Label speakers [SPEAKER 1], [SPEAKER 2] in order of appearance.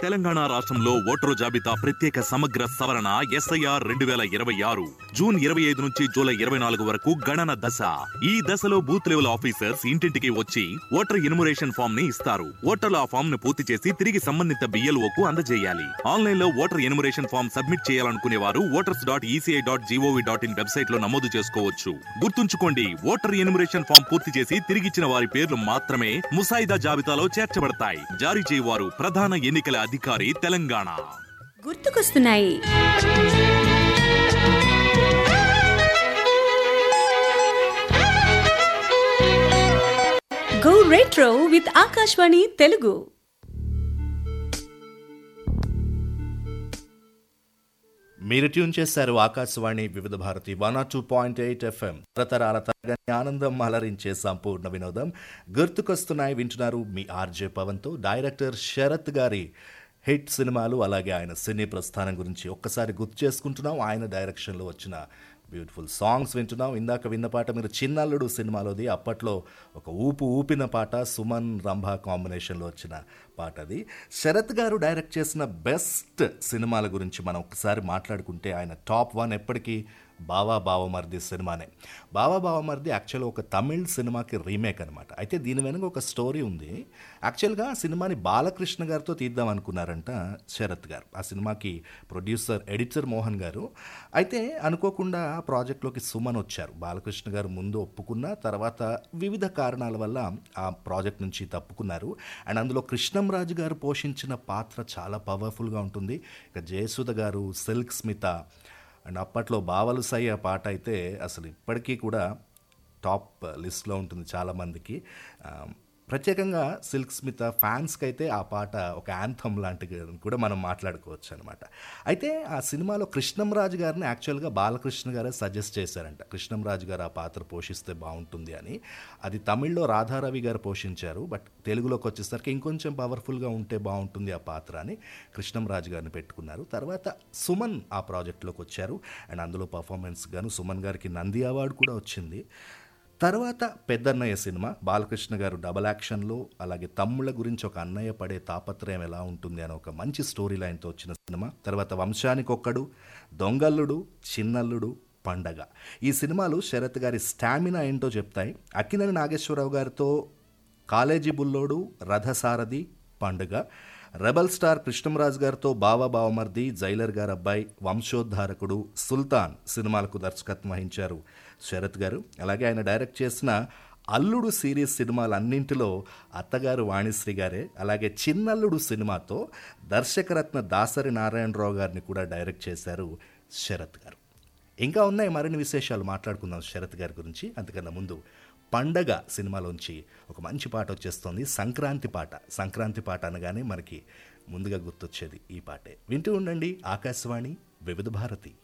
[SPEAKER 1] తెలంగాణ రాష్ట్రంలో ఓటరు జాబితా ప్రత్యేక సమగ్ర సవరణ ఎస్ఐఆర్ రెండు వేల ఇరవై ఆరు జూన్ ఇరవై ఐదు నుంచి జూలై ఇరవై నాలుగు వరకు గణన దశ ఈ దశలో బూత్ లెవెల్ ఆఫీసర్స్ ఇంటింటికి వచ్చి ఓటర్ ఇనుమరేషన్ ఫామ్ ని ఇస్తారు ఓటర్లు ఆ ఫామ్ ను పూర్తి చేసి తిరిగి సంబంధిత బిఎల్ఓ కు అందజేయాలి ఆన్లైన్ లో ఓటర్ ఎనుమరేషన్ ఫామ్ సబ్మిట్ చేయాలనుకునే వారు voters dot ECI dot G O V dot in website లో నమోదు చేసుకోవచ్చు గుర్తుంచుకోండి ఓటర్ ఎనుమరేషన్ ఫామ్ పూర్తి చేసి తిరిగిచ్చిన వారి పేర్లు మాత్రమే ముసాయిదా జాబితాలో చేర్చబడతాయి జారీ చేయవారు ప్రధాన ఎన్నికల అధికారి తెలంగాణ
[SPEAKER 2] గుర్తుకొస్తున్నాయి go retro with Akashvani Telugu
[SPEAKER 3] మీరు ట్యూన్ చేశారు Akashvani Vividh Bharati one R two point eight FM తరతరాల తరగని ఆనందం అలరించే సంపూర్ణ వినోదం గుర్తుకొస్తున్నాయి వింటున్నారు మీ ఆర్జే పవన్తో డైరెక్టర్ శరత్ గారి హిట్ సినిమాలు అలాగే ఆయన సినీ ప్రస్థానం గురించి ఒక్కసారి గుర్తు చేసుకుంటున్నాం ఆయన డైరెక్షన్లో వచ్చిన బ్యూటిఫుల్ సాంగ్స్ వింటున్నాం ఇందాక విన్న పాట మీరు చిన్నల్లుడు సినిమాలోది అప్పట్లో ఒక ఊపు ఊపిన పాట సుమన్ రంభ కాంబినేషన్లో వచ్చిన పాట అది శరత్ గారు డైరెక్ట్ చేసిన బెస్ట్ సినిమాల గురించి మనం ఒకసారి మాట్లాడుకుంటే ఆయన టాప్ వన్ ఎప్పటికీ బావా బావమర్ది సినిమానే బావా బావమర్ది యాక్చువల్గా ఒక తమిళ్ సినిమాకి రీమేక్ అనమాట అయితే దీని వెనుక ఒక స్టోరీ ఉంది యాక్చువల్గా ఆ సినిమాని బాలకృష్ణ గారితో తీద్దాం అనుకున్నారంట శరత్ గారు ఆ సినిమాకి ప్రొడ్యూసర్ ఎడిటర్ మోహన్ గారు అయితే అనుకోకుండా ఆ ప్రాజెక్ట్లోకి సుమన్ వచ్చారు బాలకృష్ణ గారు ముందు ఒప్పుకున్న తర్వాత వివిధ కారణాల వల్ల ఆ ప్రాజెక్ట్ నుంచి తప్పుకున్నారు అండ్ అందులో కృష్ణంరాజు గారు పోషించిన పాత్ర చాలా పవర్ఫుల్గా ఉంటుంది ఇక జయసుధ గారు సిల్క్ స్మిత అండ్ అప్పట్లో బావలు సై ఆ పాట అయితే అసలు ఇప్పటికీ కూడా టాప్ లిస్ట్లో ఉంటుంది చాలామందికి ఆ, ప్రత్యేకంగా సిల్క్ స్మిత ఫ్యాన్స్కి అయితే ఆ పాట ఒక యాంథమ్ లాంటిది అని కూడా మనం మాట్లాడుకోవచ్చు అనమాట అయితే ఆ సినిమాలో కృష్ణంరాజు గారిని యాక్చువల్గా బాలకృష్ణ గారే సజెస్ట్ చేశారంట కృష్ణంరాజు గారు ఆ పాత్ర పోషిస్తే బాగుంటుంది అని అది తమిళ్లో రాధారవి గారు పోషించారు బట్ తెలుగులోకి వచ్చేసరికి ఇంకొంచెం పవర్ఫుల్గా ఉంటే బాగుంటుంది ఆ పాత్ర అని కృష్ణంరాజు గారిని పెట్టుకున్నారు తర్వాత సుమన్ ఆ ప్రాజెక్ట్లోకి వచ్చారు అండ్ అందులో పర్ఫార్మెన్స్ గాను సుమన్ గారికి నంది అవార్డు కూడా వచ్చింది తర్వాత పెద్దన్నయ్య సినిమా బాలకృష్ణ గారు డబల్ యాక్షన్లో అలాగే తమ్ముళ్ళ గురించి ఒక అన్నయ్య పడే తాపత్రయం ఎలా ఉంటుంది అని ఒక మంచి స్టోరీ లైన్తో వచ్చిన సినిమా తర్వాత వంశానికొక్కడు దొంగల్లుడు చిన్నల్లుడు పండగ ఈ సినిమాలు శరత్ గారి స్టామినా ఏంటో చెప్తాయి అక్కినేని నాగేశ్వరరావు గారితో కాలేజీ బుల్లోడు రథసారథి పండుగ రెబల్ స్టార్ కృష్ణంరాజు గారితో బావ బావమర్ది జైలర్ గారు అబ్బాయి వంశోద్ధారకుడు సుల్తాన్ సినిమాలకు దర్శకత్వం వహించారు శరత్ గారు అలాగే ఆయన డైరెక్ట్ చేసిన అల్లుడు సిరీస్ సినిమాలన్నింటిలో అత్తగారు వాణిశ్రీ గారే అలాగే చిన్నల్లుడు సినిమాతో దర్శకరత్న దాసరి నారాయణరావు గారిని కూడా డైరెక్ట్ చేశారు శరత్ గారు ఇంకా ఉన్నాయి మరిన్ని విశేషాలు మాట్లాడుకుందాం శరత్ గారి గురించి అంతకన్నా ముందు పండగ సినిమాలోంచి ఒక మంచి పాట వచ్చేస్తుంది సంక్రాంతి పాట సంక్రాంతి పాట అనగానే మనకి ముందుగా గుర్తొచ్చేది ఈ పాటే వింటూ ఉండండి ఆకాశవాణి వివిధ భారతి